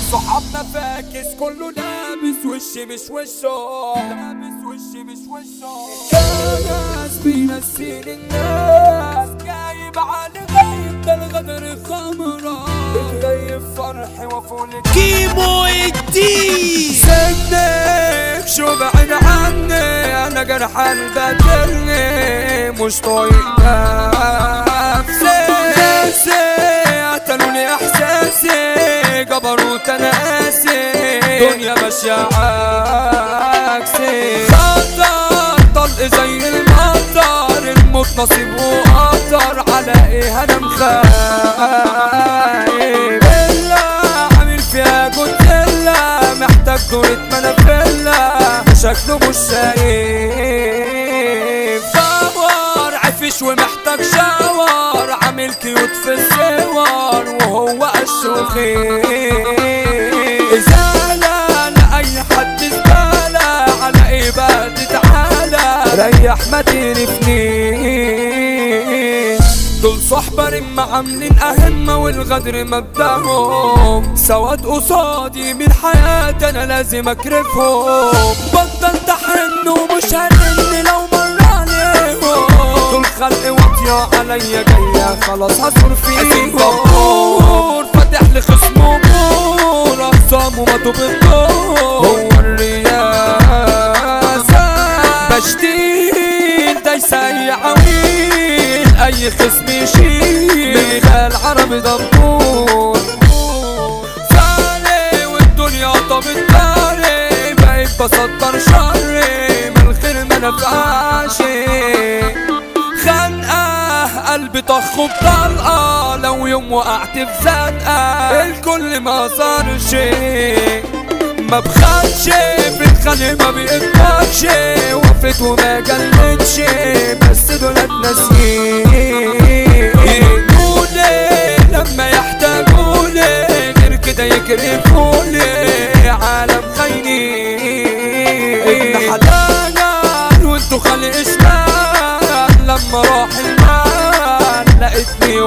صحابنا فاكس كله لابس وش مش وشه لابس وش مش وشه كاس بينسين الناس جايب على غيب ده الغدر خمرة بتغيب فرحي وفول كيمو الدين سنك شو بعد عني انا جرحان بدلني مش طايق نفسي نفسي قتلوني احساسي جبروت انا قاسي دنيا ماشية عكسي خطر طلق زي المطر الموت نصيب وقطر على ايه انا مخايف الا عامل فيها جوتيلا محتاج دورة منافيلا شكله مش شايف باور عفش ومحتاج شاور عامل كيوت في الصور وهو قش وخيف ازالة لأي حد زبالة على ايه بقى تتعالى ريح ما تقرفنيش دول صحبة رمة عاملين أهمة والغدر مبدأهم سواد قصادي من حياتي أنا لازم أكرفهم بطل تحن ومش هرن لو مر عليهم دول خلق واطية عليا جاية خلاص هصور فيهم غفور فاتح لخصمه بور أقسام وماتوا بالدور هو الرياسة بشتيل دايسة أي عويل أي خصم يشيل من خال عربي دبور فالي والدنيا طابت داري بقيت بصدر شري من الخير ما نفعش خنقة قلبي طخ بطلقة لو يوم وقعت في زنقة الكل ما صار شيء ما بخافش في الخلي ما بيقدرش وقفت وما جلتش بس دولت ناسيين يقولي لما يحتاجولي غير كده يكرفولي عالم خاينين ابن حلال وانتو خلق اشمال لما راح المال لقيتني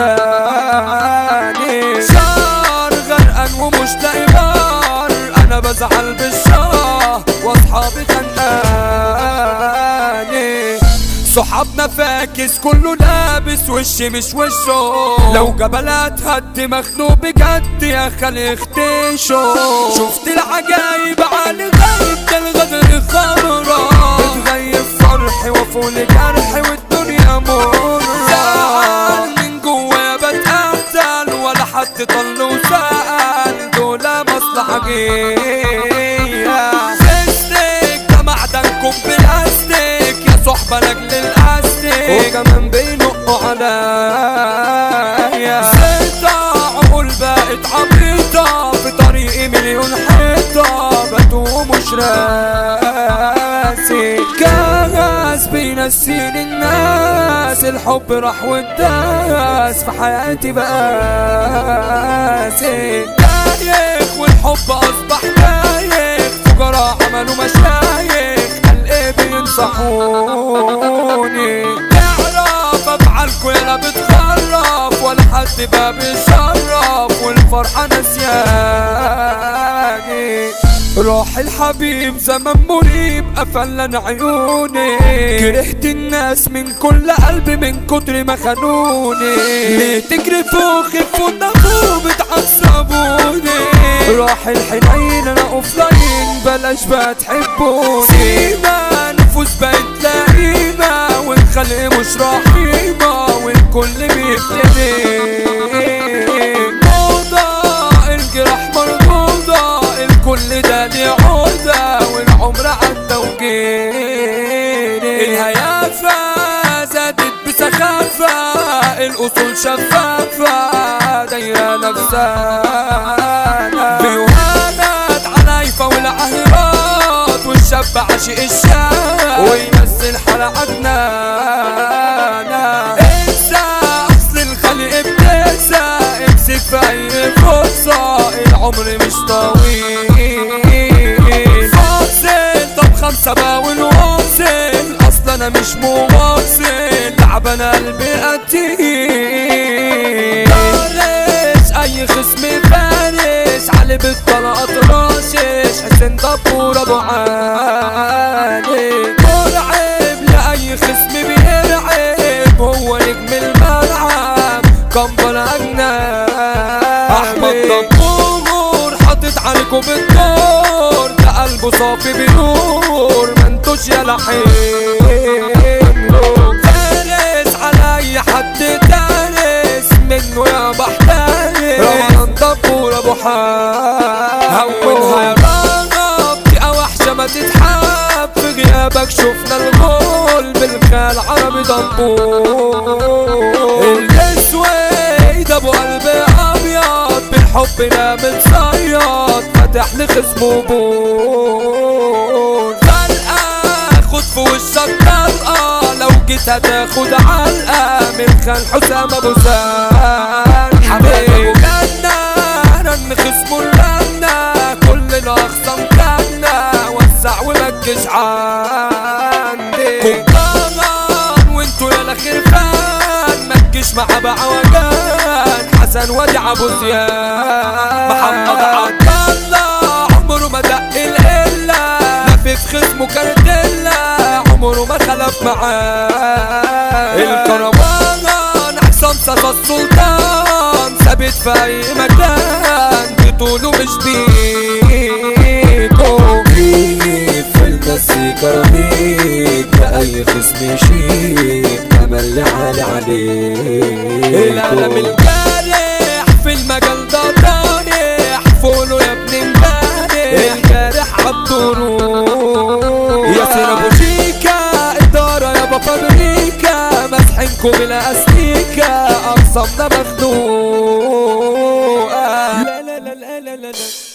وحداني شار غرقان ومش لاقي بار انا بزعل بالشاه واصحابي خانقاني صحابنا فاكس كله لابس وش مش وشه لو جبلات هد مخنوق بجد يا خلي اختيشه شفت العجايب على غيب ده الغدر خمرة بتغيب فرحي وفول جرحي والدنيا مرة زعل من جوايا بتقتل ولا حد طل وسأل دول مصلحة جاية فيستك ده معدنكم بلاستيك يا صحبة لاجل الاستيك وكمان بينقوا عليا زيطة عقول بقت عبيطة في طريقي مليون حيطة بدو مش راسي كاس بينسين الناس الحب راح والداس في حياتي بقاسي دايخ والحب اصبح دايخ فقراء عملوا مشايخ قال ايه بينصحوني تعرف افعالكوا يلا بتخرف ولا حد بقى بيشرف والفرحة نسياني روح الحبيب زمن مريب قفلن عيوني كرهت الناس من كل قلبي من كتر ما خانوني ليه تجرفوا خفوا دموا بتعصبوني روح الحنين انا اوفلاين بلاش بقى تحبوني سيما نفوس بقت لئيمة والخلق مش رحيمة والكل بيبتدي موضة الجراح مرضوضة الكل ده ليه عودة والعمر عدى وجيني الهيافة زادت بسخافة الأصول شفافة دايرة نفسها بيوهانات علايفة والعهرات والشاب عاشق الشاب وينزل حلقاتنا انسى اصل الخلق بتنسى امسك في اي فرصة العمر مش طويل فاصل طب خمسة باول واصل اصل انا مش مواصل تعبان قلبي قتيل فارس اي خصم فارس علي بت ابو عالي مرعب لاي خصم بيرعب هو نجم الملعب كمبل اجنبي احمد دكتور حاطط عليكم الدور ده قلبه صافي بنور ما انتوش يا لحين فارس على اي حد دارس منه يا بحترس رمضان دبور ابو حاب هونها يا رغب دي وحشه ما تتحب في غيابك شفنا الغول بالخال عربي دبور الاسود ابو قلب ابيض بالحب نام صياد فتح لي خصمه بول خلقه خد في وشك طلقه لو جيت هتاخد علقه من خال حسام ابو سان حبيبي غنى رن خصمه الرنة كلنا اخصم كنا وسع ومكش عندي كباران وانتو يا الاخير فان مكش مع بعوجان حسن ودي ابو زياد محمد عبد الله عمره ما دق القله لفف خصمه كارديلا عمره ما خلف معاه الكروان حسام صاصا السلطان ثابت في اي مكان بطوله مش بيكو في المزيكا رهيب لأي خصم يشيب تملي عالي عليك القلم الجارح في المجال ده طارح فولو يا ابن امبارح الجارح عالطرق يا سير ابو شيكا اداره يابا فابريكا مسحنكم بالاستيكا اقسامنا مخنوقه لا لا لا لا لا لا